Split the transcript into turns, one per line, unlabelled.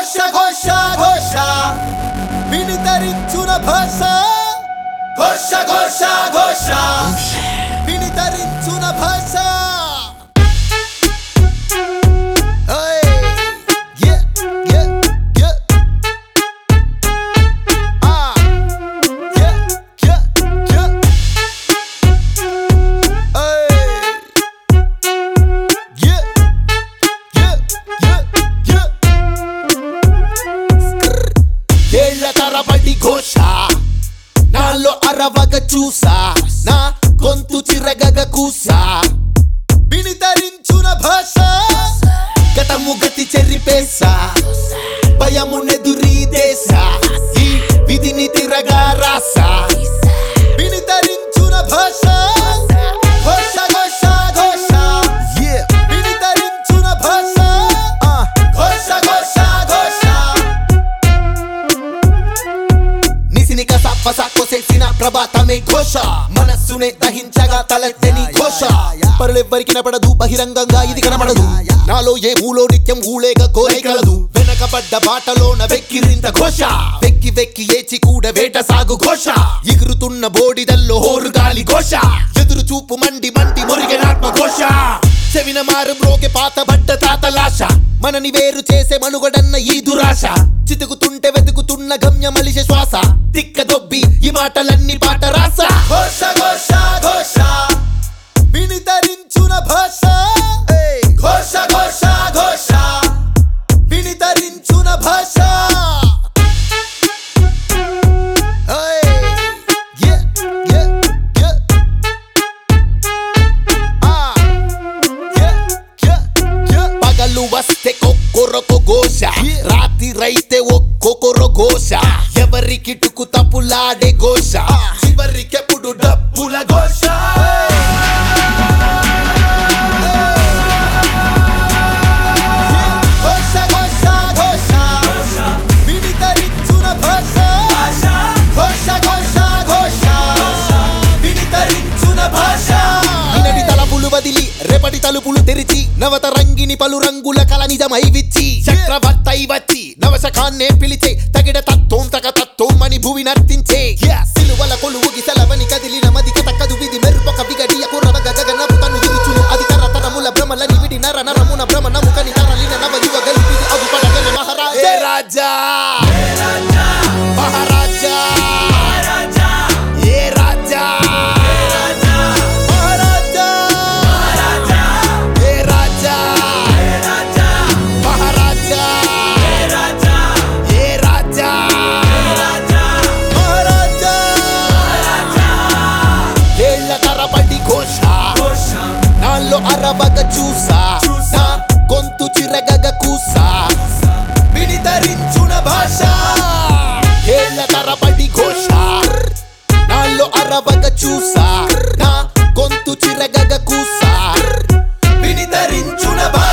ఘోష ఘోష ఘోష వినితరించున భాష ఘోష ఘోష ఘోష వినితరించున భాష Hey, yeah, yeah, yeah. Ah, yeah, yeah, yeah. Hey, yeah, yeah, yeah, yeah. ఏళ్ల తరబడి ఘోష నాలో అరవగ చూసా నా గొంతు చిరగగ కూసా వినితరించున భాష గతము గతి చెరిపేసా భయమునెదురీదేశా ఈ విధిని తిరగా రాసా వినితరించున భాష ఘోష ఘోష ఘోష వినితరించున భాష ఘోష ఘోష ఘోష నిసిని కసప్ప కొసేసిన ప్రభాతమే ఘోష మనస్సునే దహించగా తలెత్తని ఘోష పరులెవ్వరికి కనపడదు బహిరంగంగా ఇది కనబడదు నాలో ఏ మూలో నిత్యం ఊలేక కోరే కలదు వెనకబడ్డ బాటలోన వెక్కిరింత ఘోష వెక్కి వెక్కి ఏచి కూడా వేట సాగు ఘోష ఎగురుతున్న బోడిదల్లో హోరు గాలి ఘోష ఎదురు చూపు మండి మండి మురిగెనాత్మ ఘోష చెవిన మారు మ్రోగే పాతబడ్డ తాతలాశ మనని వేరు చేసే మనుగడన్న ఈ దురాశ చితుకుతుంటే వెతుకుతున్న గమ్యమలిసే శ్వాస తిక్క దొబ్బి ఈ మాటలన్నీ పాట రాస ఘోష ఘోష ఘోష వినితరించున భాష ఘోష ఘోష ఘోష వినితరించున భాష Hey, yeah, yeah, yeah. Ah. పగలు వస్తే కొక్కొరొక ఘోష రాత్రి రైతే ఒక్కొక్కరో ఘోష ఎవరి కిటుకు తప్పులాడే ఘోష చివరికెప్పుడు డప్పుల ఘోష ఘోష ఘోష ఘోష వినితరించున భాష ఘోష ఘోష ఘోష వినితరించున భాష నినటి తలపులు వదిలి రేపటి తలుపులు తెరిచి నవత రంగిని పలు రంగుల కల నిజమై విచ్చి చక్రవర్తై వచ్చి నవశకాన్నే పిలిచే తగిడ తత్వం తగ తత్వం అని భూమి నర్తించే సిలువల కొలువు గిసలవని కదిలిన మది కథకదు విధి మెరుపొక విగడియ కుర్రవ గగనపు తను విరుచును అది తరతరముల భ్రమలని విడి నర నరమున భ్రమణము కని తరలిన నవ యువ గలిపిది అగు పడగన మహారాజా రాజా మహారాజా ఏ రాజా మహారాజా ఏ రాజా మహారాజా ఏ రాజా మహారాజా ఏళ్ల తరబడి ఘోష నాలో అరవగ చూసా నా గొంతు చిరగగ కూసా విడితరించున భాష ఏళ్ల తరబడి ఘోష నాలో అరవగ చూసా నా గొంతు చిరగగ కూసా వినితరించున భాష